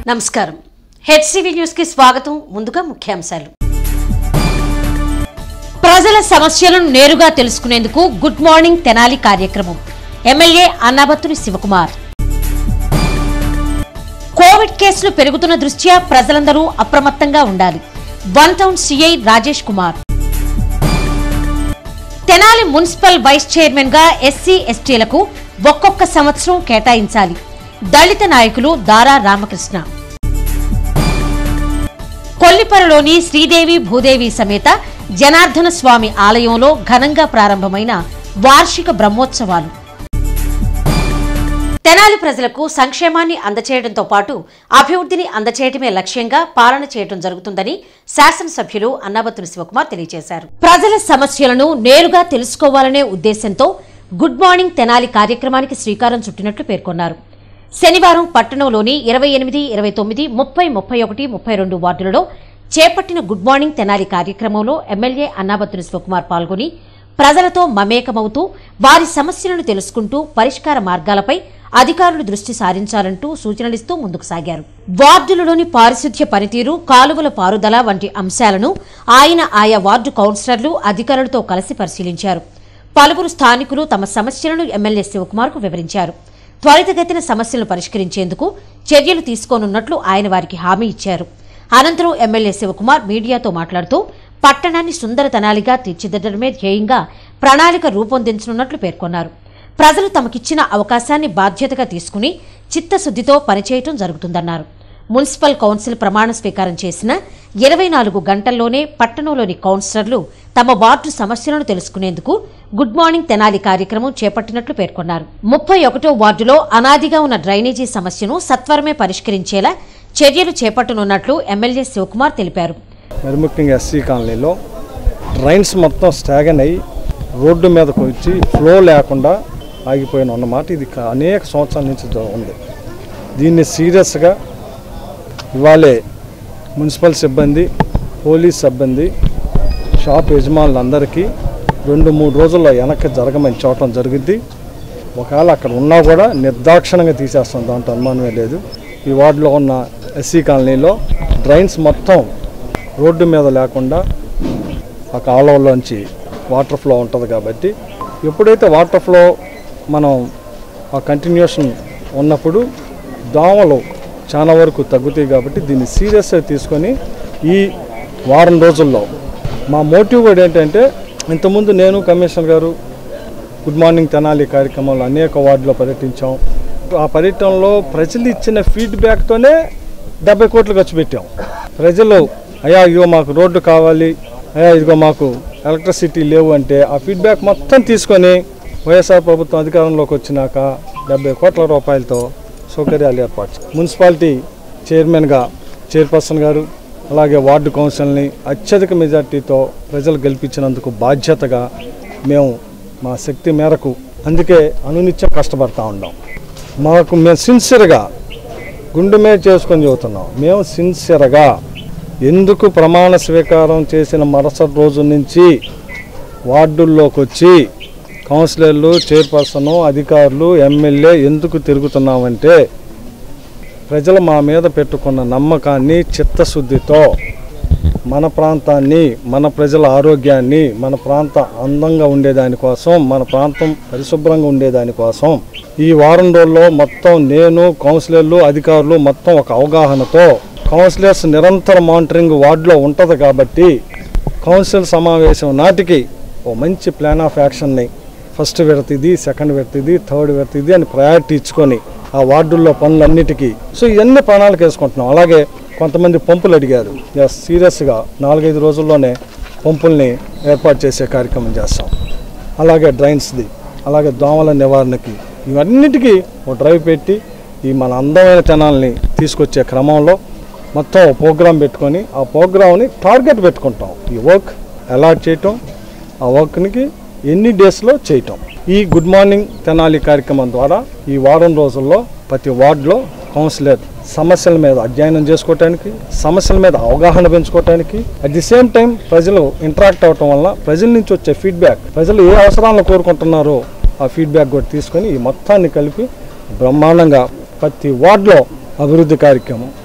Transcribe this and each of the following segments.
నమస్కారం HCV news కి స్వాగతం ముందుగా ముఖ్యాంశాలు ప్రజల సమస్యలను నేరుగా తెలుసుకునేందుకు గుడ్ మార్నింగ్ తెనాలి కార్యక్రమం ఎమ్మెల్యే అన్నాబత్తుని శివకుమార్ కోవిడ్ కేసులు పెరుగుతున్న దృష్ట్యా ప్రజలందరూ అప్రమత్తంగా ఉండాలి one town CI Rajesh Kumar Tenali municipal vice chairman గా ఎస్సీ ఎస్టీలకు ఒక్కొక్క సంవత్సరం కేటాయించాలి దళిత నాయకులు దారా రామకృష్ణ కొల్లిపరలోని శ్రీదేవి భూదేవి సమేత జనార్దన స్వామి ఆలయంలో ఘనంగా ప్రారంభమైన వార్షిక బ్రహ్మోత్సవాలు తెనాలి ప్రజలకు సంక్షేమాన్ని అందచేయడంతో పాటు అభివృద్ధిని అందచేయటమే లక్ష్యంగా పాలన చేయడం జరుగుతుందని శాసనసభ్యులు అన్నాబత్తుని శివకుమార్ తెలియజేశారు ప్రజల సమస్యలను నేరుగా తెలుసుకోవాలనే ఉద్దేశంతో గుడ్ మార్నింగ్ తెనాలి కార్యక్రమానికి శ్రీకారం చుట్టినట్లు పేర్కొన్నారు శనివారం పట్టణంలోని ఇరవై ఎనిమిది ఇరవై తొమ్మిది ముప్పై ముప్పై ఒకటి ముప్పై రెండు వార్డులలో చేపట్టిన గుడ్ మార్నింగ్ తెనాలి కార్యక్రమంలో ఎమ్మెల్యే అన్నాబత్తుని శివకుమార్ పాల్గొని ప్రజలతో మమేకమవుతూ వారి సమస్యలను తెలుసుకుంటూ పరిష్కార మార్గాలపై అధికారులు దృష్టి సారించాలంటూ సూచనలిస్తూ ముందుకు సాగారు వార్డులలోని పారిశుధ్య పనితీరు కాలువల పారుదల వంటి అంశాలను ఆయన ఆయా వార్డు కౌన్సిలర్లు అధికారులతో కలిసి పరిశీలించారు పలువురు స్థానికులు తమ సమస్యలను ఎమ్మెల్యే శివకుమార్కు వివరించారు త్వరితగతిన సమస్యలను పరిష్కరించేందుకు చర్యలు తీసుకోనున్నట్లు ఆయన వారికి హామీ ఇచ్చారు అనంతరం ఎమ్మెల్యే శివకుమార్ మీడియాతో మాట్లాడుతూ పట్టణాన్ని సుందరతనాలిగా తీర్చిదిద్దడమే ధ్యేయంగా ప్రణాళిక రూపొందించనున్నట్లు పేర్కొన్నారు ప్రజలు తమకిచ్చిన అవకాశాన్ని బాధ్యతగా తీసుకుని చిత్తశుద్దితో పనిచేయటం జరుగుతుందన్నారు మున్సిపల్ కౌన్సిల్ ప్రమాణ స్వీకారం చేసిన ఇరవై నాలుగు గంటల్లోనే పట్టణంలోని కౌన్సిలర్లు తమ వార్డు సమస్యలను తెలుసుకునేందుకు గుడ్ మార్నింగ్ తెనాలి కార్యక్రమం చేపట్టినట్లు పేర్కొన్నారు ముప్పై ఒకటో వార్డులో అనాదిగా ఉన్న డ్రైనేజీ సమస్యను సత్వరమే పరిష్కరించేలా చర్యలు చేపట్టనున్నట్లు ఎమ్మెల్యే శివకుమార్ తెలిపారు మరి ముఖ్యంగా ఎస్సీ కాలనీలో డ్రైన్స్ మొత్తం స్టాగన్ అయ్యి రోడ్డు మీదకి వచ్చి ఫ్లో లేకుండా ఆగిపోయిన ఉన్నమాట ఇది కా- అనేక సంవత్సరాల నుంచి జ- ఉంది దీన్ని సీరియస్గా ఇవాళే మున్సిపల్ సిబ్బంది పోలీస్ సిబ్బంది షాప్ యజమానులందరికీ రెండు మూడు రోజుల్లో వెనక్కి జరగమని చూడటం జరిగింది ఒకవేళ అక్కడ ఉన్నా కూడా నిర్దాక్షిణంగా తీసేస్తాం దాంట్లో అనుమానమే లేదు ఈ వార్డులో ఉన్న ఎస్సీ కాలనీలో డ్రైన్స్ మొత్తం రోడ్డు మీద లేకుండా ఆ కాలువలోంచి వాటర్ ఫ్లో ఉంటుంది కాబట్టి ఎప్పుడైతే వాటర్ ఫ్లో మనం ఆ కంటిన్యూషన్ ఉన్నప్పుడు దోమలు చాలా వరకు తగ్గుతాయి కాబట్టి దీన్ని సీరియస్గా తీసుకొని ఈ వారం రోజుల్లో మా మోటివ్ కూడా ఏంటంటే ఇంతకుముందు నేను కమిషనర్ గారు గుడ్ మార్నింగ్ తెనాలి కార్యక్రమంలో అనేక వార్డులో పర్యటించాం ఆ పర్యటనలో ప్రజలు ఇచ్చిన ఫీడ్బ్యాక్తోనే డెబ్బై కోట్లు ఖర్చు పెట్టాం ప్రజలు అయ్యా ఇదిగో మాకు రోడ్డు కావాలి అయ్యా ఇదిగో మాకు ఎలక్ట్రిసిటీ లేవు అంటే ఆ ఫీడ్బ్యాక్ మొత్తం తీసుకొని వైఎస్ఆర్ ప్రభుత్వం అధికారంలోకి వచ్చినాక డెబ్బై కోట్ల రూపాయలతో సౌకర్యాలు ఏర్పాటు చేశాం. మున్సిపాలిటీ చైర్మన్గా చైర్పర్సన్ గారు అలాగే వార్డు కౌన్సిల్ని అత్యధిక మెజార్టీతో ప్రజలు గెలిపించినందుకు బాధ్యతగా మేము మా శక్తి మేరకు అందుకే అనునిత్యం కష్టపడతా ఉన్నాం మాకు మేము సిన్సియర్గా గుండె మీద చేసుకొని చెబుతున్నాం మేము సిన్సియర్గా ఎందుకు ప్రమాణ స్వీకారం చేసిన మరుసటి రోజు నుంచి వార్డుల్లోకి వచ్చి కౌన్సిలర్లు చైర్పర్సన్ అధికారులు ఎమ్మెల్యే ఎందుకు తిరుగుతున్నామంటే ప్రజలు మా మీద పెట్టుకున్న నమ్మకాన్ని చిత్తశుద్ధితో మన ప్రాంతాన్ని మన ప్రజల ఆరోగ్యాన్ని మన ప్రాంత అందంగా ఉండేదానికోసం మన ప్రాంతం పరిశుభ్రంగా ఉండేదానికోసం ఈ వారం రోజుల్లో మొత్తం నేను కౌన్సిలర్లు అధికారులు మొత్తం ఒక అవగాహనతో కౌన్సిలర్స్ నిరంతర మానిటరింగ్ వార్డులో ఉంటుంది కాబట్టి కౌన్సిల్ సమావేశం నాటికి ఓ మంచి ప్లాన్ ఆఫ్ యాక్షన్ని ఫస్ట్ విడత ఇది సెకండ్ విడత ఇది థర్డ్ విడత ఇది అని ప్రయారిటీ ఇచ్చుకొని ఆ వార్డుల్లో పనులన్నిటికీ సో ఇవన్నీ ప్రణాళిక వేసుకుంటున్నాం అలాగే కొంతమంది పంపులు అడిగారు ఎస్ సీరియస్గా నాలుగైదు రోజుల్లోనే పంపుల్ని ఏర్పాటు చేసే కార్యక్రమం చేస్తాం అలాగే డ్రైన్స్ది అలాగే దోమల నివారణకి ఇవన్నిటికీ ఓ డ్రైవ్ పెట్టి ఈ మన అందమైన జనాల్ని తీసుకొచ్చే క్రమంలో మొత్తం ఓ ప్రోగ్రాం పెట్టుకొని ఆ ప్రోగ్రామ్ని టార్గెట్ పెట్టుకుంటాం ఈ వర్క్ అలాట్ చేయటం ఆ వర్క్నికి ఎన్ని డేస్లో చేయటం ఈ గుడ్ మార్నింగ్ తెనాలి కార్యక్రమం ద్వారా ఈ వారం రోజుల్లో ప్రతి వార్డులో కౌన్సిలర్ సమస్యల మీద అధ్యయనం చేసుకోవటానికి సమస్యల మీద అవగాహన పెంచుకోవటానికి అట్ ది సేమ్ టైం ప్రజలు ఇంటరాక్ట్ అవటం వల్ల ప్రజల నుంచి వచ్చే ఫీడ్బ్యాక్ ప్రజలు ఏ అవసరాలను కోరుకుంటున్నారో ఆ ఫీడ్బ్యాక్ కూడా తీసుకొని ఈ మొత్తాన్ని కలిపి బ్రహ్మాండంగా ప్రతి వార్డులో అభివృద్ధి కార్యక్రమం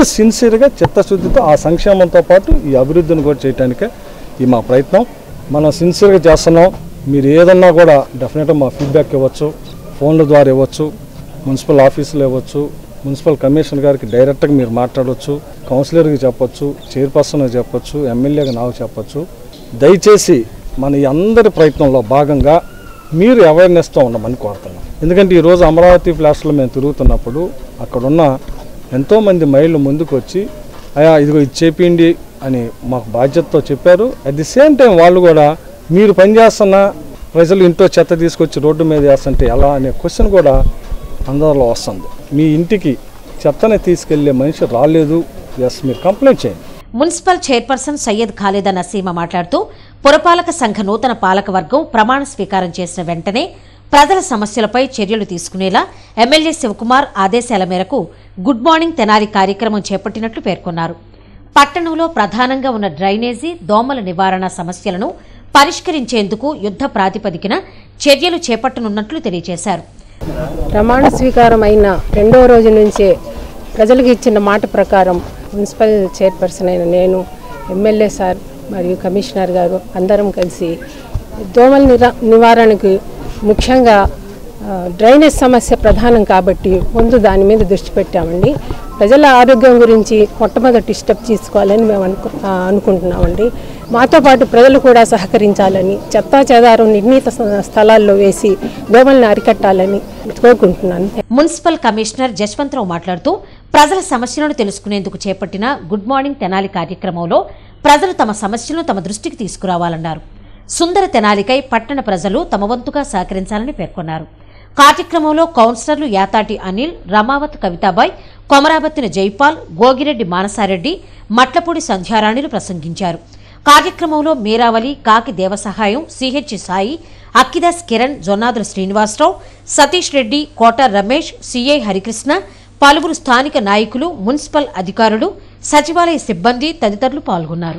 మీరు సిన్సియర్గా చిత్తశుద్ధితో ఆ సంక్షేమంతో పాటు ఈ అభివృద్ధిని కూడా చేయడానికే ఈ మా ప్రయత్నం మనం సిన్సియర్గా చేస్తున్నాం మీరు ఏదన్నా కూడా డెఫినెట్గా మా ఫీడ్బ్యాక్ ఇవ్వచ్చు ఫోన్ల ద్వారా ఇవ్వచ్చు మున్సిపల్ ఆఫీసులో ఇవ్వచ్చు మున్సిపల్ కమిషనర్ గారికి డైరెక్ట్గా మీరు మాట్లాడవచ్చు కౌన్సిలర్కి చెప్పొచ్చు చైర్పర్సన్కి చెప్పొచ్చు ఎమ్మెల్యేగా నాకు చెప్పొచ్చు దయచేసి మన ఈ అందరి ప్రయత్నంలో భాగంగా మీరు అవేర్నెస్తో ఉండమని కోరుతున్నాం ఎందుకంటే ఈరోజు అమరావతి ఫ్లాట్స్లో మేము తిరుగుతున్నప్పుడు అక్కడున్న ఎంతోమంది మహిళలు ముందుకు వచ్చి అయా ఇదిగో ఇది చేపిండి అని మాకు బాధ్యతతో చెప్పారు అట్ ది సేమ్ టైం వాళ్ళు కూడా మీరు పనిచేస్తున్న ప్రజలు ఇంట్లో చెత్త తీసుకొచ్చి రోడ్డు మీద వేస్తుంటే ఎలా అనే క్వశ్చన్ కూడా అందరిలో వస్తుంది మీ ఇంటికి చెత్తని తీసుకెళ్లే మనిషి రాలేదు ఎస్ మీరు కంప్లైంట్ చేయండి మున్సిపల్ చైర్పర్సన్ సయ్యద్ ఖాలిదా నసీమ మాట్లాడుతూ పురపాలక సంఘ నూతన పాలక వర్గం ప్రమాణ స్వీకారం చేసిన వెంటనే ప్రజల సమస్యలపై చర్యలు తీసుకునేలా ఎమ్మెల్యే శివకుమార్ ఆదేశాల మేరకు గుడ్ మార్నింగ్ తెనాలి కార్యక్రమం చేపట్టినట్లు పేర్కొన్నారు పట్టణంలో ప్రధానంగా ఉన్న డ్రైనేజీ దోమల నివారణ సమస్యలను పరిష్కరించేందుకు యుద్ధ ప్రాతిపదికన చర్యలు చేపట్టనున్నట్లు తెలియజేశారు ప్రమాణ స్వీకారం అయిన రెండో రోజు నుంచే ప్రజలకు ఇచ్చిన మాట ప్రకారం మున్సిపల్ చైర్పర్సన్ అయిన నేను ఎమ్మెల్యే సార్ మరియు కమిషనర్ గారు అందరం కలిసి దోమల నిరా నివారణకు ముఖ్యంగా ఆ, డ్రైనేజ్ సమస్య ప్రధానం కాబట్టి ముందు దాని మీద దృష్టి పెట్టామండి ప్రజల ఆరోగ్యం గురించి మొట్టమొదటి స్టెప్ తీసుకోవాలని మేము అనుకు ఆ, అనుకుంటున్నామండి మాతో పాటు ప్రజలు కూడా సహకరించాలని చెత్తా చెదారం నిర్ణీత స్థ- స్థలాల్లో వేసి దోమల్ని అరికట్టాలని కోరుకుంటున్నాను మున్సిపల్ కమిషనర్ జశ్వంతరావు మాట్లాడుతూ ప్రజల సమస్యలను తెలుసుకునేందుకు చేపట్టిన గుడ్ మార్నింగ్ తెనాలి కార్యక్రమంలో ప్రజలు తమ సమస్యలను తమ దృష్టికి తీసుకురావాలన్నారు సుందర తెనాలికై పట్టణ ప్రజలు తమ వంతుగా సహకరించాలని పేర్కొన్నారు కార్యక్రమంలో కౌన్సిలర్లు యాతాటి అనిల్ రమావత్ కవితాబాయ్ కొమరాబత్తిన జైపాల్ గోగిరెడ్డి మానసారెడ్డి మట్లపూడి సంధ్యారాణిలు ప్రసంగించారు కార్యక్రమంలో మీరావళి కాకి దేవసహాయం సిహెచ్ సాయి అక్కిదాస్ కిరణ్ జొన్నాదుల శ్రీనివాసరావు సతీష్ రెడ్డి కోట రమేష్ సిఐ హరికృష్ణ పలువురు స్థానిక నాయకులు మున్సిపల్ అధికారులు సచివాలయ సిబ్బంది తదితరులు పాల్గొన్నారు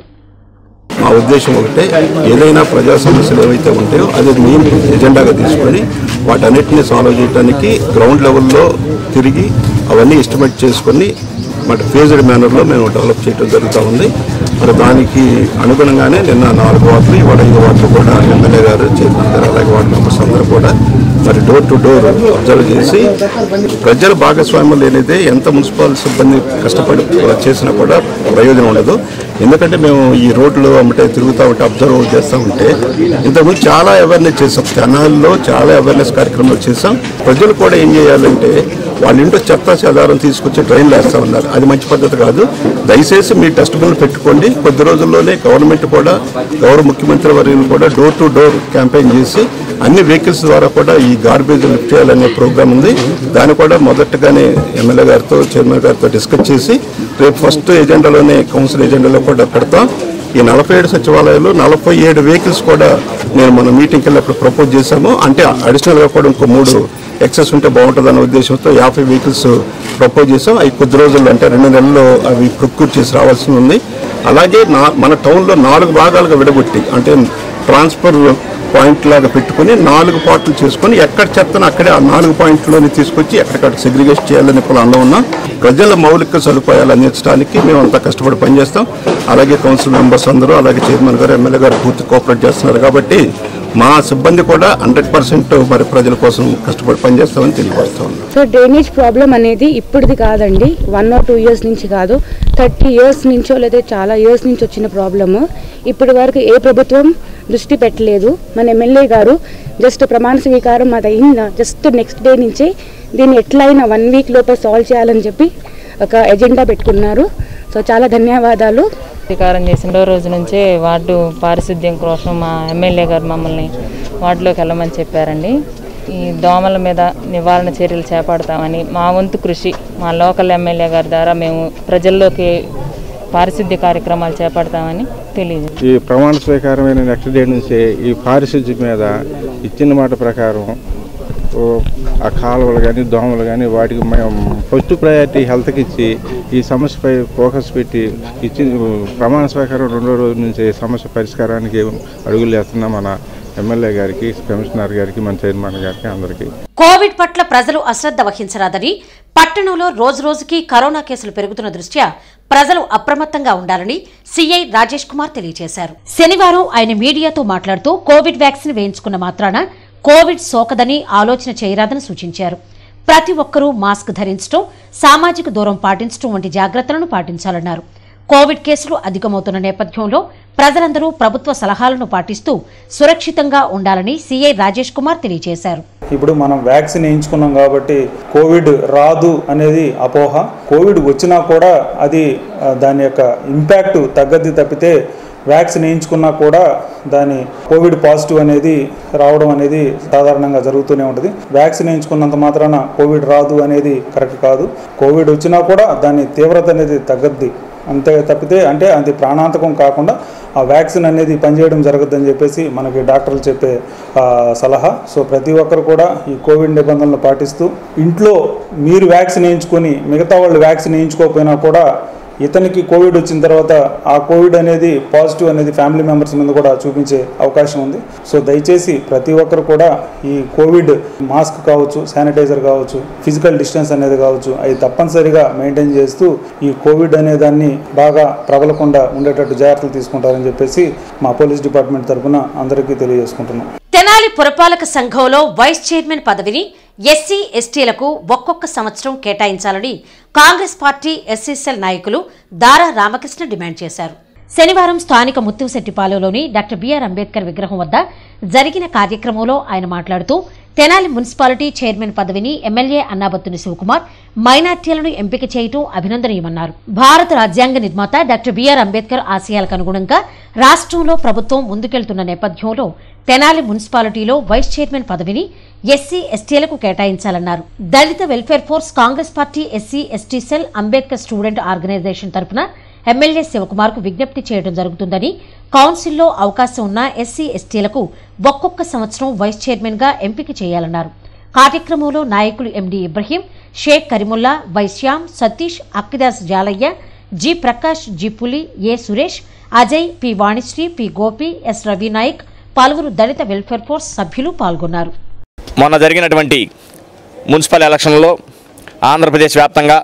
మా ఉద్దేశం ఒకటే ఏదైనా ప్రజా సమస్యలు ఏవైతే ఉంటాయో అది మెయిన్ ఎజెండాగా తీసుకొని వాటన్నిటిని సాల్వ్ చేయడానికి గ్రౌండ్ లెవెల్లో తిరిగి అవన్నీ ఎస్టిమేట్ చేసుకొని మరి ఫేజ్డ్ మేనర్లో మేము డెవలప్ చేయడం జరుగుతూ ఉంది మరి దానికి అనుగుణంగానే నిన్న నాలుగు వార్డులు ఇవాళ ఐదు వార్డులు కూడా ఎమ్మెల్యే గారు చైర్మన్ గారు అలాగే వార్డు మెంబర్స్ అందరూ కూడా మరి డోర్ టు డోర్ అబ్జర్వ్ చేసి ప్రజల భాగస్వామ్యం లేనిదే ఎంత మున్సిపల్ సిబ్బంది కష్టపడి చేసినా కూడా ప్రయోజనం ఉండదు ఎందుకంటే మేము ఈ రోడ్లు అమ్మటే తిరుగుతూ ఉంటే అబ్జర్వ్ చేస్తూ ఉంటే ఇంతకుముందు చాలా అవేర్నెస్ చేసాం కెనాల్లో చాలా అవేర్నెస్ కార్యక్రమాలు చేసాం ప్రజలు కూడా ఏం చేయాలంటే వాళ్ళ ఇంట్లో చెత్త చెదారం తీసుకొచ్చి డ్రైన్లు వేస్తూ ఉన్నారు అది మంచి పద్ధతి కాదు దయచేసి మీ డస్ట్బిన్లు పెట్టుకోండి కొద్ది రోజుల్లోనే గవర్నమెంట్ కూడా గౌరవ ముఖ్యమంత్రి వర్యులు కూడా డోర్ టు డోర్ క్యాంపెయిన్ చేసి అన్ని వెహికల్స్ ద్వారా కూడా ఈ గార్బేజ్ లిఫ్ట్ చేయాలనే ప్రోగ్రామ్ ఉంది దాన్ని కూడా మొదటగానే ఎమ్మెల్యే గారితో చైర్మన్ గారితో డిస్కస్ చేసి రేపు ఫస్ట్ ఎజెండాలోనే కౌన్సిల్ ఎజెండాలో కూడా పెడతాం ఈ నలభై ఏడు సచివాలయాలు నలభై ఏడు వెహికల్స్ కూడా నేను మన మీటింగ్కి వెళ్ళినప్పుడు ప్రపోజ్ చేశాము అంటే అడిషనల్గా కూడా ఇంకో మూడు ఎక్సెస్ ఉంటే బాగుంటుంది అన్న ఉద్దేశంతో యాభై వెహికల్స్ ప్రపోజ్ చేసాం అవి కొద్ది రోజుల్లో అంటే రెండు నెలల్లో అవి ప్రొక్యూర్ చేసి రావాల్సి ఉంది అలాగే నా మన టౌన్లో నాలుగు భాగాలుగా విడగొట్టి అంటే ట్రాన్స్ఫర్ పాయింట్ లాగా పెట్టుకొని నాలుగు పార్ట్లు చేసుకొని ఎక్కడ చెత్తను అక్కడే ఆ నాలుగు పాయింట్లోని తీసుకొచ్చి ఎక్కడికక్కడ సెగ్రిగేట్ చేయాలని ప్లాన్లో ఉన్నాం ప్రజల మౌలిక సదుపాయాలు అందించడానికి మేము అంతా కష్టపడి పనిచేస్తాం అలాగే కౌన్సిల్ మెంబర్స్ అందరూ అలాగే చైర్మన్ గారు ఎమ్మెల్యే గారు పూర్తి కోఆపరేట్ చేస్తున్నారు కాబట్టి మా సిబ్బంది కూడా హండ్రెడ్ పర్సెంట్ మరి ప్రజల కోసం కష్టపడి పనిచేస్తామని తెలియపరుస్తా ఉన్నాం సో డ్రైనేజ్ ప్రాబ్లం అనేది ఇప్పుడుది కాదండి వన్ ఆర్ టూ ఇయర్స్ నుంచి కాదు థర్టీ ఇయర్స్ నుంచో లేదా చాలా ఇయర్స్ నుంచి వచ్చిన ప్రాబ్లము ఇప్పటి వరకు ఏ ప్రభుత్వం దృష్టి పెట్టలేదు మన ఎమ్మెల్యే గారు జస్ట్ ప్రమాణ స్వీకారం అది అయిన జస్ట్ నెక్స్ట్ డే నుంచే దీన్ని ఎట్లయినా వన్ వీక్ లోపే సాల్వ్ చేయాలని చెప్పి ఒక ఎజెండా పెట్టుకున్నారు సో చాలా ధన్యవాదాలు స్వీకారం చేసిన రోజు నుంచే వార్డు పారిశుద్ధ్యం కోసం మా ఎమ్మెల్యే గారు మమ్మల్ని వార్డులోకి వెళ్ళమని చెప్పారండి ఈ దోమల మీద నివారణ చర్యలు చేపడతామని మా వంతు కృషి మా లోకల్ ఎమ్మెల్యే గారి ద్వారా మేము ప్రజల్లోకి పారిశుద్ధ్య కార్యక్రమాలు చేపడతామని తెలియదు ఈ ప్రమాణ స్వీకారమైన నెక్స్ట్ డే నుంచి ఈ పారిశుద్ధ్యం మీద ఇచ్చిన మాట ప్రకారం ఓ ఆ కాలువలు కానీ దోమలు కానీ వాటికి మేము ఫస్ట్ ప్రయారిటీ హెల్త్కి ఇచ్చి ఈ సమస్యపై ఫోకస్ పెట్టి ఇచ్చి ప్రమాణ స్వీకారం రెండో రోజు నుంచి సమస్య పరిష్కారానికి అడుగులు వేస్తున్నాం మన ఎమ్మెల్యే గారికి కమిషనర్ గారికి మన చైర్మన్ గారికి అందరికీ కోవిడ్ పట్ల ప్రజలు అశ్రద్ధ వహించరాదని పట్టణంలో రోజురోజుకి కరోనా కేసులు పెరుగుతున్న దృష్ట్యా ప్రజలు అప్రమత్తంగా ఉండాలని సీఐ రాజేష్ కుమార్ తెలియజేశారు శనివారం ఆయన మీడియాతో మాట్లాడుతూ కోవిడ్ వ్యాక్సిన్ వేయించుకున్న మాత్రాన కోవిడ్ సోకదని ఆలోచన చేయరాదని సూచించారు ప్రతి ఒక్కరూ మాస్క్ ధరించడం సామాజిక దూరం పాటించడం వంటి జాగ్రత్తలను పాటించాలన్నారు కోవిడ్ కేసులు అధికమవుతున్న నేపథ్యంలో ప్రజలందరూ ప్రభుత్వ సలహాలను పాటిస్తూ సురక్షితంగా ఉండాలని సీఐ రాజేష్ కుమార్ తెలియజేశారు ఇప్పుడు మనం వ్యాక్సిన్ వేయించుకున్నాం కాబట్టి కోవిడ్ రాదు అనేది అపోహ కోవిడ్ వచ్చినా కూడా అది ఆ, దాని యొక్క ఇంపాక్ట్ తగ్గద్ది తప్పితే వ్యాక్సిన్ వేయించుకున్నా కూడా దాని కోవిడ్ పాజిటివ్ అనేది రావడం అనేది సాధారణంగా జరుగుతూనే ఉంటుంది వ్యాక్సిన్ వేయించుకున్నంత మాత్రాన కోవిడ్ రాదు అనేది కరెక్ట్ కాదు కోవిడ్ వచ్చినా కూడా దాని తీవ్రత అనేది తగ్గద్ది అంతే తప్పితే అంటే అది ప్రాణాంతకం కాకుండా ఆ వ్యాక్సిన్ అనేది పనిచేయడం జరగద్దని చెప్పేసి మనకి డాక్టర్లు చెప్పే ఆ, సలహా సో ప్రతి ఒక్కరు కూడా ఈ కోవిడ్ నిబంధనలు పాటిస్తూ ఇంట్లో మీరు వ్యాక్సిన్ వేయించుకొని మిగతా వాళ్ళు వ్యాక్సిన్ వేయించుకోకపోయినా కూడా ఇతనికి కోవిడ్ వచ్చిన తర్వాత ఆ కోవిడ్ అనేది పాజిటివ్ అనేది ఫ్యామిలీ మెంబర్స్ మీద కూడా చూపించే అవకాశం ఉంది సో దయచేసి ప్రతి ఒక్కరు కూడా ఈ కోవిడ్ మాస్క్ కావచ్చు శానిటైజర్ కావచ్చు ఫిజికల్ డిస్టెన్స్ అనేది కావచ్చు అవి తప్పనిసరిగా మెయింటైన్ చేస్తూ ఈ కోవిడ్ అనే దాన్ని బాగా ప్రబలకుండా ఉండేటట్టు జాగ్రత్తలు తీసుకుంటారని చెప్పేసి మా పోలీస్ డిపార్ట్మెంట్ తరఫున అందరికీ తెలియజేసుకుంటున్నాం తెనాలి పురపాలక సంఘంలో వైస్ చైర్మన్ పదవిని ఎస్సీ ఎస్టీలకు ఒక్కొక్క సంవత్సరం కేటాయించాలని కాంగ్రెస్ పార్టీ ఎస్సీసెల్ నాయకులు దారా రామకృష్ణ డిమాండ్ చేశారు శనివారం స్థానిక ముత్తుశెట్టిపాలెంలోని డాక్టర్ బిఆర్ అంబేద్కర్ విగ్రహం వద్ద జరిగిన కార్యక్రమంలో ఆయన మాట్లాడుతూ తెనాలి మున్సిపాలిటీ చైర్మన్ పదవిని ఎమ్మెల్యే అన్నాబత్తుని శివకుమార్ మైనార్టీలను ఎంపిక చేయటం అభినందనీయమన్నారు భారత రాజ్యాంగ నిర్మాత డాక్టర్ బిఆర్ అంబేద్కర్ ఆశయాలకు అనుగుణంగా రాష్ట్రంలో ప్రభుత్వం ముందుకెళ్తున్న నేపథ్యంలో తెనాలి మున్సిపాలిటీలో వైస్ చైర్మన్ పదవిని ఎస్సీ ఎస్టీలకు కేటాయించాలన్నారు Dalit welfare force Congress party SC ST cell Ambedkar student organisation తరపున ఎమ్మెల్యే శివకుమార్ కు విజ్ఞప్తి చేయడం జరుగుతుందని కౌన్సిల్లో అవకాశం ఉన్న ఎస్సీ ఎస్టీలకు ఒక్కొక్క సంవత్సరం వైస్ చైర్మన్ గా ఎంపిక చేయాలన్నారు కార్యక్రమంలో నాయకులు ఎండి ఇబ్రహీం షేక్ కరిముల్లా వైశ్యామ్ Satish Akkidas Jalaiah G Prakash G Puli A Suresh Ajay P Vanisri P Gopi S Ravi Naik పలువురు దళిత వెల్ఫేర్ ఫోర్స్ సభ్యులు పాల్గొన్నారు మొన్న జరిగినటువంటి మున్సిపల్ ఎలక్షన్లో ఆంధ్రప్రదేశ్ వ్యాప్తంగా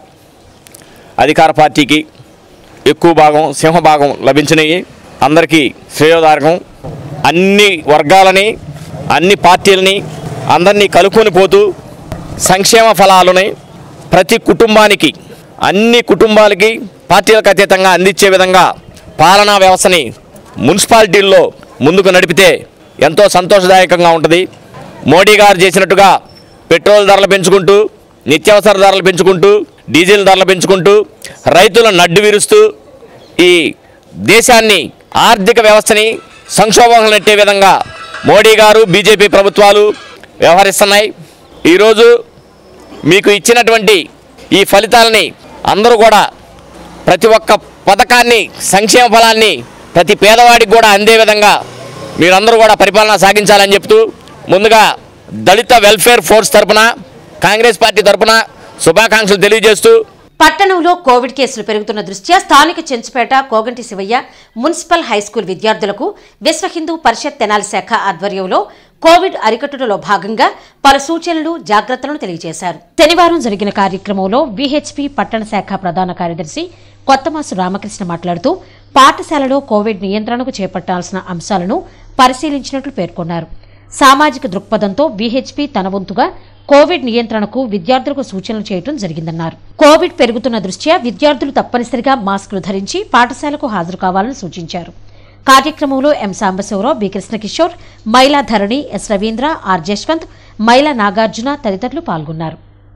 అధికార పార్టీకి ఎక్కువ భాగం సింహభాగం లభించినాయి అందరికీ శ్రేయోదారకం అన్ని వర్గాలని అన్ని పార్టీలని అందరినీ కలుపుకొని పోతూ సంక్షేమ ఫలాలని ప్రతి కుటుంబానికి అన్ని కుటుంబాలకి పార్టీలకు అతీతంగా అందించే విధంగా పాలనా వ్యవస్థని మున్సిపాలిటీల్లో ముందుకు నడిపితే ఎంతో సంతోషదాయకంగా ఉంటుంది మోడీ గారు చేసినట్టుగా పెట్రోల్ ధరలు పెంచుకుంటూ నిత్యావసర ధరలు పెంచుకుంటూ డీజిల్ ధరలు పెంచుకుంటూ రైతులను నడ్డు విరుస్తూ ఈ దేశాన్ని ఆర్థిక వ్యవస్థని సంక్షోభం నెట్టే విధంగా మోడీ గారు బీజేపీ ప్రభుత్వాలు వ్యవహరిస్తున్నాయి ఈరోజు మీకు ఇచ్చినటువంటి ఈ ఫలితాలని అందరూ కూడా ప్రతి ఒక్క పథకాన్ని సంక్షేమ ఫలాన్ని ప్రతి పేదవాడికి కూడా అందే విధంగా మీరందరూ కూడా పరిపాలన సాగించాలని చెప్తూ ముందుగా దళిత వెల్ఫేర్ ఫోర్స్ తరపున కాంగ్రెస్ పార్టీ తరపున శుభాకాంక్షలు తెలియజేస్తూ పట్టణంలో కోవిడ్ కేసులు పెరుగుతున్న దృష్ట్యా స్థానిక చెంచుపేట కోగంటి శివయ్య మున్సిపల్ హైస్కూల్ విద్యార్థులకు విశ్వ హిందూ పరిషత్ తెనాలి శాఖ ఆధ్వర్యంలో కోవిడ్ అరికట్టులో భాగంగా పలు సూచనలు జాగ్రత్తలను తెలియజేశారు శనివారం జరిగిన కార్యక్రమంలో విహెచ్పి పట్టణ శాఖ ప్రధాన కార్యదర్శి కొత్తమాసు రామకృష్ణ మాట్లాడుతూ పాఠశాలలో కోవిడ్ నియంత్రణకు చేపట్టాల్సిన అంశాలను పరిశీలించినట్లు పేర్కొన్నారు సామాజిక దృక్పథంతో విహెచ్పి తన వంతుగా కోవిడ్ నియంత్రణకు విద్యార్థులకు సూచనలు చేయడం జరిగిందన్నారు కోవిడ్ పెరుగుతున్న దృష్ట్యా విద్యార్థులు తప్పనిసరిగా మాస్కులు ధరించి పాఠశాలకు హాజరు కావాలని సూచించారు కార్యక్రమంలో M Sambasivarao B Krishnakishore Maila Dharani S Ravindra R Jaswanth Maila Nagarjuna తదితరులు పాల్గొన్నారు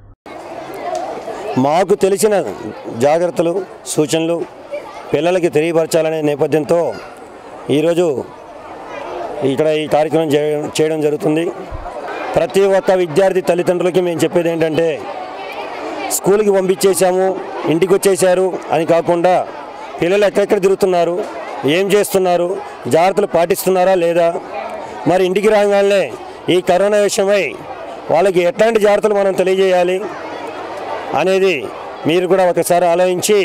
మాకు తెలిసిన జాగ్రత్తలు సూచనలు పిల్లలకి తెలియపరచాలనే నేపథ్యంతో ఈరోజు ఇక్కడ ఈ కార్యక్రమం చేయడం చేయడం జరుగుతుంది ప్రతి ఒక్క విద్యార్థి తల్లిదండ్రులకి మేము చెప్పేది ఏంటంటే స్కూల్కి పంపించేశాము ఇంటికి వచ్చేసారు అని కాకుండా పిల్లలు ఎక్కడెక్కడ తిరుగుతున్నారు ఏం చేస్తున్నారు జాగ్రత్తలు పాటిస్తున్నారా లేదా మరి ఇంటికి రాగానే ఈ కరోనా విషయమై వాళ్ళకి ఎట్లాంటి జాగ్రత్తలు మనం తెలియజేయాలి అనేది మీరు కూడా ఒకసారి ఆలోచించి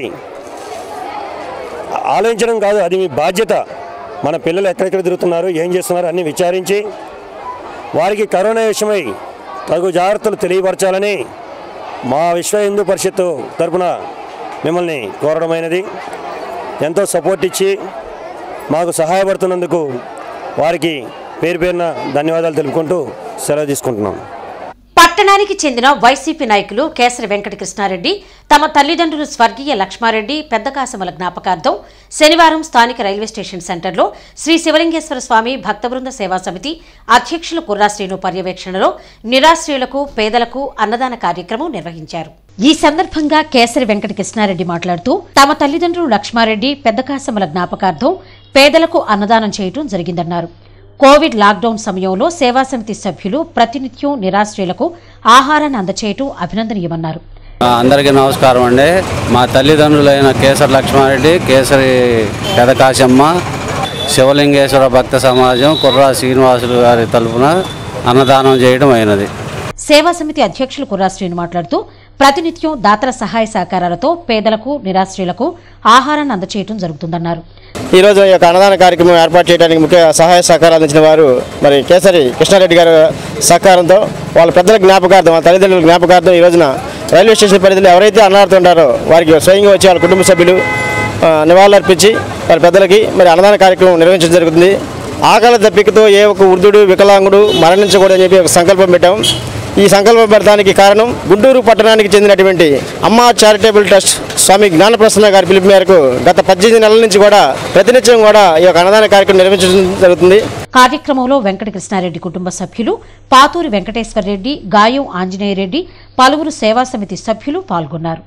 ఆలోచించడం కాదు అది మీ బాధ్యత మన పిల్లలు ఎక్కడెక్కడ తిరుగుతున్నారు ఏం చేస్తున్నారు అన్నీ విచారించి వారికి కరోనా విషయమై తగు జాగ్రత్తలు తెలియపరచాలని మా విశ్వ హిందూ పరిషత్తు తరపున మిమ్మల్ని కోరడమైనది ఎంతో సపోర్ట్ ఇచ్చి మాకు సహాయపడుతున్నందుకు వారికి పేరు పేరున ధన్యవాదాలు తెలుపుకుంటూ సెలవు తీసుకుంటున్నాం పట్టణానికి చెందిన వైసీపీ నాయకులు కేసరి వెంకటకృష్ణారెడ్డి తమ తల్లిదండ్రులు స్వర్గీయ లక్ష్మారెడ్డి పెద్దకాసముల జ్ఞాపకార్థం శనివారం స్థానిక రైల్వే స్టేషన్ సెంటర్లో శ్రీ శివలింగేశ్వర స్వామి భక్తబృంద సేవా సమితి అధ్యక్షులు కుర్రాశ్రీను పర్యవేక్షణలో నిరాశ్రయులకు పేదలకు అన్నదాన కార్యక్రమం నిర్వహించారు ఈ సందర్భంగా కేసరి వెంకట కృష్ణారెడ్డి మాట్లాడుతూ తమ తల్లిదండ్రులు లక్ష్మారెడ్డి పెద్దకాసముల జ్ఞాపకార్థం పేదలకు అన్నదానం చేయటం జరిగిందన్నారు కోవిడ్ లాక్డౌన్ సమయంలో సేవా సమితి సభ్యులు ప్రతినిత్యం నిరాశ్రయులకు ఆహారాన్ని అందచేయటం అభినందనీయమన్నారు అందరికీ నమస్కారం అండి మా తల్లిదండ్రులైన కేసరి లక్ష్మారెడ్డి కేసరి పెదకాశమ్మ శివలింగేశ్వర భక్త సమాజం కుర్రా శ్రీనివాసులు గారి తరపున అన్నదానం చేయడం అయినది సేవా సమితి అధ్యక్షులు కుర్రాశ్రీని మాట్లాడుతూ ప్రతినిత్యం దాతల సహాయ సహకారాలతో పేదలకు నిరాశ్రయులకు ఆహారాన్ని అందచేయటం జరుగుతుందన్నారు ఈరోజు ఈ యొక్క అన్నదాన కార్యక్రమం ఏర్పాటు చేయడానికి ముఖ్య సహాయ సహకారాలు అందించిన వారు మరి కేసరి కృష్ణారెడ్డి గారి సహకారంతో వాళ్ళ పెద్దల జ్ఞాపకార్థం వాళ్ళ తల్లిదండ్రుల జ్ఞాపకార్థం ఈ రోజున రైల్వే స్టేషన్ పరిధిలో ఎవరైతే అన్నాడుతుంటారో వారికి స్వయంగా వచ్చి వాళ్ళ కుటుంబ సభ్యులు ఆ, నివాళులర్పించి వారి పెద్దలకి మరి అన్నదాన కార్యక్రమం నిర్వహించడం జరుగుతుంది ఆకలి దప్పికతో ఏ ఒక్క వృద్ధుడు వికలాంగుడు మరణించకూడదని చెప్పి ఒక సంకల్పం పెట్టాం ఈ సంకల్పం పెట్టడానికి కారణం గుంటూరు పట్టణానికి చెందినటువంటి అమ్మ చారిటబుల్ ట్రస్ట్ స్వామి జ్ఞానప్రసన్న గారి పిలుపు మేరకు గత పద్దెనిమిది నెలల నుంచి కూడా ప్రతినిత్యం కూడా ఈ యొక్క అన్నదాన కార్యక్రమం నిర్వహించడం జరుగుతుంది కార్యక్రమంలో వెంకట కృష్ణారెడ్డి కుటుంబ సభ్యులు పాతూరి వెంకటేశ్వర రెడ్డి గాయం ఆంజనేయరెడ్డి పలువురు సేవా సమితి సభ్యులు పాల్గొన్నారు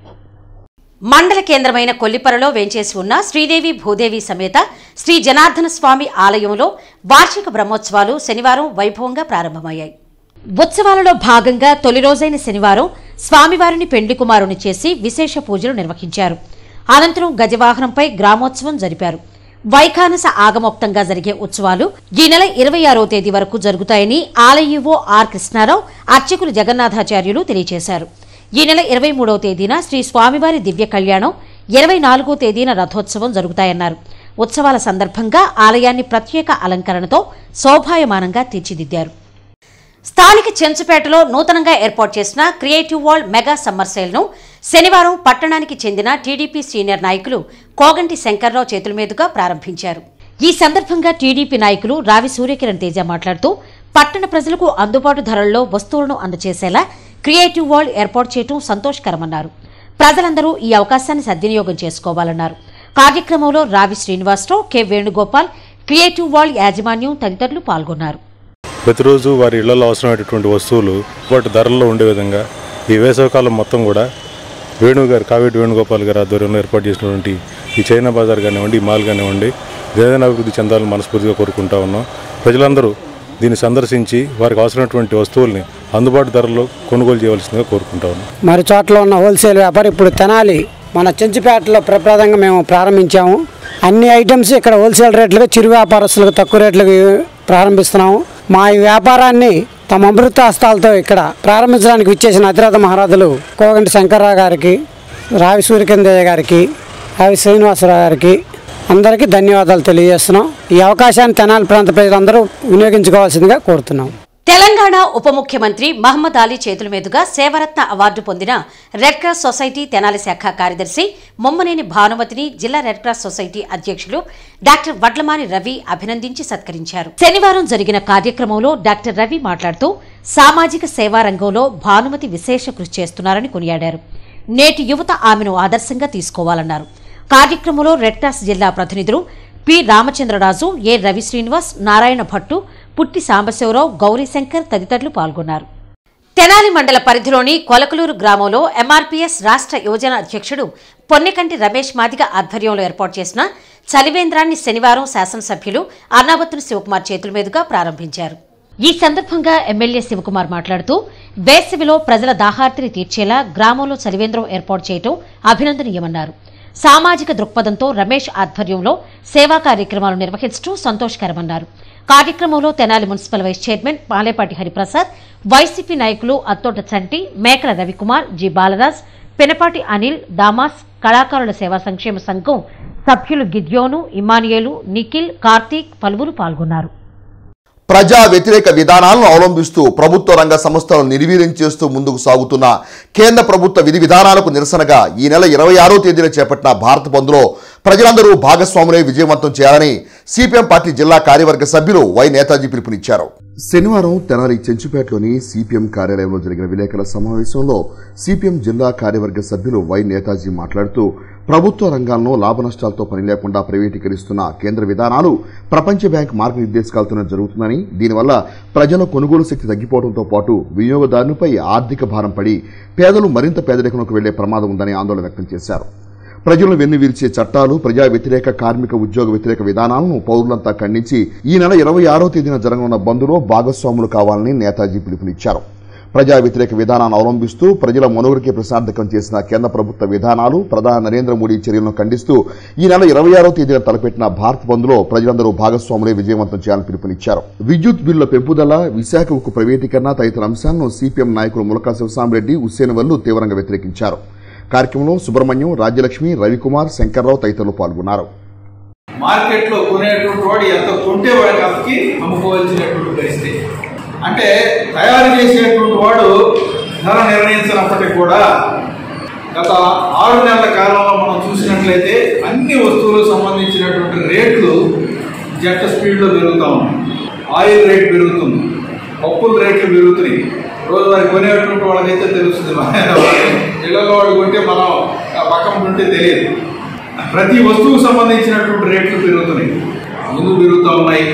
మండల కేంద్రమైన కొల్లిపరలో వేంచేసి ఉన్న శ్రీదేవి భూదేవి సమేత శ్రీ జనార్దన స్వామి ఆలయంలో వార్షిక బ్రహ్మోత్సవాలు శనివారం వైభవంగా ప్రారంభమయ్యాయి ఉత్సవాలలో భాగంగా తొలి రోజైన శనివారం స్వామివారిని పెండ్లి కుమారుని చేసి విశేష పూజలు నిర్వహించారు అనంతరం గజవాహనంపై గ్రామోత్సవం జరిపారు వైఖానస ఆగమోక్తంగా జరిగే ఉత్సవాలు ఈ నెల ఇరవై ఆరో తేదీ వరకు జరుగుతాయని ఆలయీవో ఆర్ కృష్ణారావు అర్చకులు జగన్నాథాచార్యులు తెలియజేశారు ఈ నెల ఇరవై మూడవ తేదీన శ్రీ స్వామివారి దివ్య కళ్యాణం ఇరవై నాలుగో తేదీన రథోత్సవం జరుగుతాయన్నారు ఉత్సవాల సందర్భంగా ఆలయాన్ని ప్రత్యేక అలంకరణతో శోభాయమానంగా తీర్చిదిద్దారు స్థానిక చెంచుపేటలో నూతనంగా ఏర్పాటు చేసిన క్రియేటివ్ వరల్డ్ మెగా సమ్మర్ సేల్ను శనివారం పట్టణానికి చెందిన టీడీపీ సీనియర్ నాయకులు కోగంటి శంకర్రావు చేతుల మీదుగా ప్రారంభించారు ఈ సందర్భంగా టీడీపీ నాయకులు రావి సూర్యకిరణ్ తేజ మాట్లాడుతూ పట్టణ ప్రజలకు అందుబాటు ధరల్లో వస్తువులను అందజేసేలా క్రియేటివ్ వరల్డ్ ఏర్పాటు చేయడం సంతోషకరమన్నారు ప్రజలందరూ ఈ అవకాశాన్ని సద్వినియోగం చేసుకోవాలన్నారు కార్యక్రమంలో Ravi Srinivasarao K Venugopal creative world యాజమాన్యం తదితరులు పాల్గొన్నారు ప్రతిరోజు వారి ఇళ్లలో అవసరమైనటువంటి వస్తువులు వాటి ధరల్లో ఉండే విధంగా ఈ వేసవికాలం మొత్తం కూడా వేణు గారు కావేటి వేణుగోపాల్ గారి ఆధ్వర్యంలో ఏర్పాటు చేసినటువంటి ఈ చైనా బజార్ కానివ్వండి ఈ మాల్ కానివ్వండి ఏదైనా అభివృద్ధి చెందాలని మనస్ఫూర్తిగా కోరుకుంటా ఉన్నాం ప్రజలందరూ దీన్ని సందర్శించి వారికి అవసరమైనటువంటి వస్తువుల్ని అందుబాటు ధరలో కొనుగోలు చేయవలసిందిగా కోరుకుంటా ఉన్నాం మరి చోట్ల ఉన్న హోల్సేల్ వ్యాపారం ఇప్పుడు తెనాలి మన చెంచుపేటలో ప్రప్రదంగా మేము ప్రారంభించాము అన్ని ఐటమ్స్ ఇక్కడ హోల్సేల్ రేట్లుగా చిరు వ్యాపారస్తులకు తక్కువ రేట్లకు ప్రారంభిస్తున్నాము మా ఈ వ్యాపారాన్ని తమ అమృత హస్తాలతో ఇక్కడ ప్రారంభించడానికి విచ్చేసిన అతిరథ మహారాజులు కోగంటి శంకర్రావు గారికి రావి సూర్యకందయ్య గారికి రావి శ్రీనివాసరావు గారికి అందరికీ ధన్యవాదాలు తెలియజేస్తున్నాం ఈ అవకాశాన్ని తెనాలి ప్రాంత ప్రజలందరూ వినియోగించుకోవాల్సిందిగా కోరుతున్నాం తెలంగాణ ఉప ముఖ్యమంత్రి మహమ్మద్ అలీ చేతుల మీదుగా సేవరత్న అవార్డు పొందిన రెడ్ క్రాస్ సొసైటీ తెనాలి శాఖ కార్యదర్శి మొమ్మనేని భానుమతిని జిల్లా రెడ్ క్రాస్ సొసైటీ అధ్యక్షులు డాక్టర్ వడ్లమాని రవి అభినందించి సత్కరించారు శనివారం జరిగిన కార్యక్రమంలో డాక్టర్ రవి మాట్లాడుతూ సామాజిక సేవా రంగంలో భానుమతి విశేష కృషి చేస్తున్నారని కొనియాడారు నేటి యువత ఆమెను ఆదర్శంగా తీసుకోవాలన్నారు కార్యక్రమంలో రెడ్ క్రాస్ జిల్లా ప్రతినిధులు పి రామచంద్రరాజు ఏ రవి శ్రీనివాస్ నారాయణ భట్టు పుట్టి సాంబశివరావు గౌరీశంకర్ తదితరులు పాల్గొన్నారు తెనాలి మండల పరిధిలోని కొలకలూరు గ్రామంలో ఎంఆర్పీఎస్ రాష్ట్ర యువజన అధ్యక్షుడు పొన్నెకంటి రమేష్ మాదిగ ఆధ్వర్యంలో ఏర్పాటు చేసిన చలివేంద్రాన్ని శనివారం శాసనసభ్యులు అన్నాబత్తుని శివకుమార్ చేతుల మీదుగా ప్రారంభించారు ఈ సందర్భంగా ఎమ్మెల్యే శివకుమార్ మాట్లాడుతూ వేసవిలో ప్రజల దాహార్తిని తీర్చేలా గ్రామంలో చలివేంద్రం ఏర్పాటు చేయడం అభినందనీయమన్నారు సామాజిక దృక్పథంతో రమేష్ ఆధ్వర్యంలో సేవా కార్యక్రమాలు నిర్వహించడం సంతోషకరమన్నారు కార్యక్రమంలో Tenali municipal vice chairman Palepati Hariprasad YCP నాయకులు అత్తోట చంటి మేకల రవికుమార్ జి బాలరాజ్ పెనపాటి అనిల్ దామాస్ కళాకారుల సేవా సంక్షేమ సంఘం సభ్యులు గిద్యోను ఇమానియేలు నిఖిల్ కార్తీక్ పలువురు పాల్గొన్నారు ప్రజా వ్యతిరేక విధానాలను అవలంబిస్తూ ప్రభుత్వ రంగ సంస్థలను నిర్వీర్యం చేస్తూ ముందుకు సాగుతున్న కేంద్ర ప్రభుత్వ విధి విధానాలకు నిరసనగా ఈ నెల ఇరవై ఆరో తేదీన చేపట్టిన భారత్ బంద్లో ప్రజలందరూ భాగస్వాములై విజయవంతం చేయాలని సిపిఎం పార్టీ జిల్లా కార్యవర్గ సభ్యులు వై నేతాజీ పిలుపునిచ్చారు శనివారం తెనాలి చెంచుపేటలోని సిపిఎం కార్యాలయంలో జరిగిన విలేకరుల సమావేశంలో సిపిఎం జిల్లా కార్యవర్గ సభ్యులు వై నేతాజీ మాట్లాడుతూ ప్రభుత్వ రంగాలను లాభనష్టాలతో పని లేకుండా ప్రైవేటీకరిస్తున్న కేంద్ర విధానాలు ప్రపంచ బ్యాంక్ మార్గనిర్దేశకాలతోనే జరుగుతుందని దీనివల్ల ప్రజల కొనుగోలు శక్తి తగ్గిపోవడంతో పాటు వినియోగదారునిపై ఆర్థిక భారం పడి పేదలు మరింత పేదరికంలోకి వెళ్లే ప్రమాదం ఉందని ఆందోళన వ్యక్తం చేశారు ప్రజలను వెన్నువిరిచే చట్టాలు ప్రజా వ్యతిరేక కార్మిక ఉద్యోగ వ్యతిరేక విధానాలను పౌరులంతా ఖండించి ఈ నెల ఇరవై ఆరో తేదీన జరగనున్న బంద్లో భాగస్వాములు కావాలని నేతాజీ పిలుపునిచ్చారు ప్రజా వ్యతిరేక విధానాన్ని అవలంబిస్తూ ప్రజల మనుగడికి ప్రసాదకం చేసిన కేంద్ర ప్రభుత్వ విధానాలు ప్రధాని నరేంద్ర మోడీ చర్యలను ఖండిస్తూ ఈ నెల ఇరవై ఆరో తేదీన తలపెట్టిన భారత్ బంద్లో ప్రజలందరూ భాగస్వాములే విజయవంతం చేయాలని పిలుపునిచ్చారు విద్యుత్ బిల్లుల పెంపుదల విశాఖ ఉక్కు ప్రైవేటీకరణ తదితర అంశాలను సిపిఎం నాయకులు ములకా శివసాంరెడ్డి హుస్సేన్ వల్లు తీవ్రంగా వ్యతిరేకించారు కార్యక్రమంలో సుబ్రహ్మణ్యం రాజ్యలక్ష్మి రవికుమార్ శంకర్రావు తదితరులు పాల్గొన్నారు మార్కెట్లో కొనేటువంటి వాడు ఎంత కొంటే వాడికి అంతకి అమ్ముకోవాల్సినటువంటి పరిస్థితి అంటే తయారు చేసేటువంటి వాడు ధర నిర్ణయించినప్పటికీ కూడా గత ఆరు నెలల కాలంలో మనం చూసినట్లయితే అన్ని వస్తువులకు సంబంధించినటువంటి రేట్లు జట్ట స్పీడ్లో పెరుగుతా ఉన్నాయి ఆయిల్ రేట్ పెరుగుతుంది పప్పుల రేట్లు పెరుగుతున్నాయి రోజువారి కొనేటువంటి వాళ్ళకైతే తెలుస్తుంది ఇళ్లలో వాడు కొంటే మనం ఆ పక్కన ఉంటే తెలియదు ప్రతి వస్తువుకు సంబంధించినటువంటి రేట్లు పెరుగుతున్నాయి ఎందుకు పెరుగుతూ ఉన్నాయి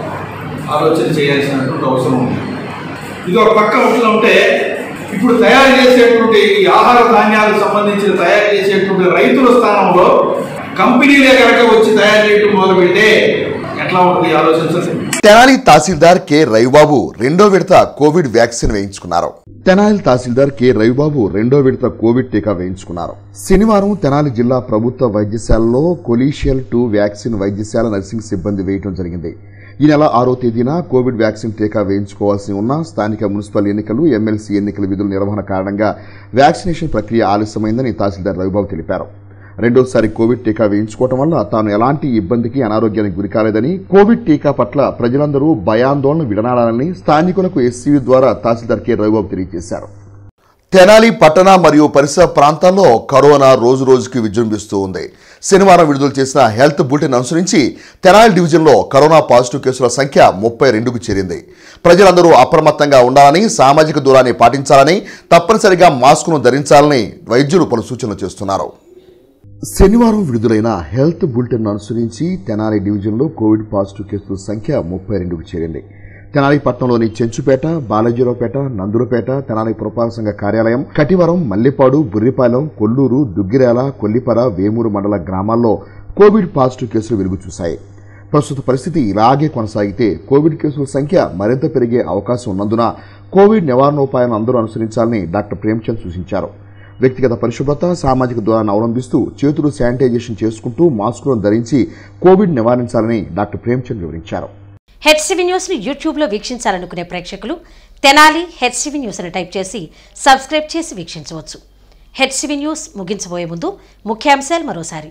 ఆలోచన చేయాల్సినటువంటి అవసరం ఉంది ఇది ఒక పక్క ఒకటిలో ఉంటే ఇప్పుడు తయారు చేసేటువంటి ఈ ఆహార ధాన్యాలకు సంబంధించిన తయారు చేసేటువంటి రైతుల స్థానంలో కంపెనీలే కనుక వచ్చి తయారు చేయడం మొదలుపెడితే ఎట్లా ఉంటుంది ఆలోచించండి తెనాలి తహసీల్దార్ కె రవిబాబు రెండో విడత కోవిడ్ వ్యాక్సిన్ వేయించుకున్నారు తెనాలి తహసీల్దార్ కె రవిబాబు రెండో విడత కోవిడ్ టీకా వేయించుకున్నారు శనివారం తెనాలి జిల్లా ప్రభుత్వ వైద్యశాలలో కొలీషియల్ టూ వ్యాక్సిన్ వైద్యశాల నర్సింగ్ సిబ్బంది వేయటం జరిగింది ఈ నెల ఆరో తేదీన కోవిడ్ వ్యాక్సిన్ టీకా వేయించుకోవాల్సి ఉన్న స్థానిక మున్సిపల్ ఎన్నికలు ఎమ్మెల్సీ ఎన్నికల విధుల నిర్వహణ కారణంగా వ్యాక్సినేషన్ ప్రక్రియ ఆలస్యమైందని తహసీల్దార్ రవిబాబు తెలిపారు రెండోసారి కోవిడ్ టీకా వేయించుకోవటం వల్ల తాను ఎలాంటి ఇబ్బందికి అనారోగ్యానికి గురికాలేదని కోవిడ్ టీకా పట్ల ప్రజలందరూ భయాందోళన విడనాడాలని స్థానికులకు ఎస్సీయూ ద్వారా తహసీల్దార్ కె రవిబాబు తెలియజేశారు తెనాలి పట్టణ మరియు పరిసర ప్రాంతాల్లో కరోనా రోజు రోజుకి విజృంభిస్తూ ఉంది శనివారం విడుదల చేసిన హెల్త్ బులెటిన్ అనుసరించి తెనాలి డివిజన్లో కరోనా పాజిటివ్ కేసుల సంఖ్య ముప్పై రెండుకు చేరింది ప్రజలందరూ అప్రమత్తంగా ఉండాలని సామాజిక దూరాన్ని పాటించాలని తప్పనిసరిగా మాస్కును ధరించాలని వైద్యులు పలు సూచనలు చేస్తున్నారు శనివారం విడుదలైన హెల్త్ బులెటిన్ అనుసరించి తెనాలి డివిజన్లో కోవిడ్ పాజిటివ్ కేసుల సంఖ్య ముప్పై రెండుకు చేరింది తెనాలి పట్టణంలోని చెంచుపేట బాలాజీరావుపేట నందులపేట తెనాలి పురపాలక సంఘ కార్యాలయం కటివరం మల్లిపాడు బుర్రిపాలెం కొల్లూరు దుగ్గిరేల కొల్లిపర వేమూరు మండల గ్రామాల్లో కోవిడ్ పాజిటివ్ కేసులు వెలుగు చూశాయి ప్రస్తుత పరిస్థితి ఇలాగే కొనసాగితే కోవిడ్ కేసుల సంఖ్య మరింత పెరిగే అవకాశం ఉన్నందున కోవిడ్ నివారణోపాయాలను అందరూ అనుసరించాలని డాక్టర్ ప్రేమ్చంద్ సూచించారు వ్యక్తిగత పరిశుభ్రత సామాజిక దూరాన్ని అవలంబిస్తూ చేతులు శానిటైజేషన్ చేసుకుంటూ మాస్కులను ధరించి కోవిడ్ నివారించాలని డాక్టర్ ప్రేమ్చంద్ వివరించారు హెచ్సివి న్యూస్ ను యూట్యూబ్ లో వీక్షించాలనుకునే ప్రేక్షకులు తెనాలి హెచ్సివి న్యూస్ అని టైప్ చేసి సబ్స్క్రైబ్ చేసి వీక్షించవచ్చు హెచ్సివి న్యూస్ ముగించబోయే ముందు ముఖ్యాంశాలు మరోసారి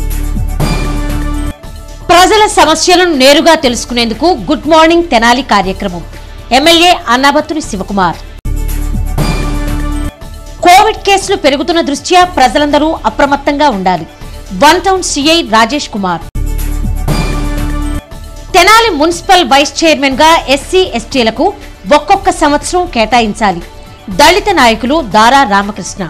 ప్రజల సమస్యలను నేరుగా తెలుసుకునేందుకు గుడ్ మార్నింగ్ తెనాలి కార్యక్రమం ఎమ్మెల్యే అన్నాబత్తుని శివకుమార్ కోవిడ్ కేసులు పెరుగుతున్న దృష్ట్యా ప్రజలందరూ అప్రమత్తంగా ఉండాలి one town CI Rajesh Kumar Tenali municipal vice chairman గా ఎస్సీ ఎస్టీలకు ఒక్కొక్క సంవత్సరం కేటాయించాలి దళిత నాయకులు దారా రామకృష్ణ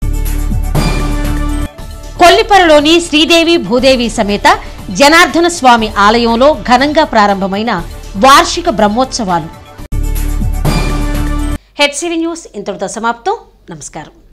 కొల్లిపరలోని శ్రీదేవి భూదేవి సమేత జనార్దన స్వామి ఆలయంలో ఘనంగా ప్రారంభమైన వార్షిక బ్రహ్మోత్సవాలు హెచ్సివి న్యూస్ ఇంతటితో సమాప్తం నమస్కారం